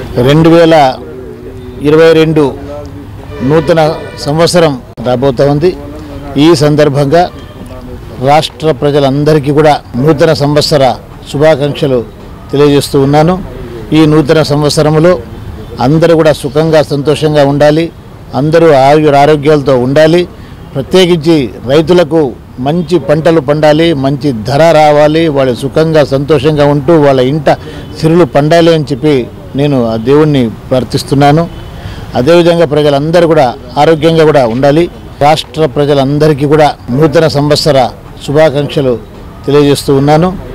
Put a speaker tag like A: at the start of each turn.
A: రెండు వేల ఇరవై రెండు నూతన సంవత్సరం రాబోతా ఉంది ఈ సందర్భంగా రాష్ట్ర ప్రజలందరికీ కూడా నూతన సంవత్సర శుభాకాంక్షలు తెలియజేస్తూ ఉన్నాను ఈ నూతన సంవత్సరంలో అందరూ కూడా సుఖంగా సంతోషంగా ఉండాలి అందరూ ఆయుర ఆరోగ్యాలతో ఉండాలి ప్రత్యేకించి రైతులకు మంచి పంటలు పండాలి మంచి ధర రావాలి వాళ్ళు సుఖంగా సంతోషంగా ఉంటూ వాళ్ళ ఇంట సిరులు పండాలి అని చెప్పి నేను ఆ దేవుణ్ణి ప్రార్థిస్తున్నాను అదేవిధంగా ప్రజలందరూ కూడా ఆరోగ్యంగా కూడా ఉండాలి రాష్ట్ర ప్రజలందరికీ కూడా నూతన సంవత్సర శుభాకాంక్షలు తెలియజేస్తూ ఉన్నాను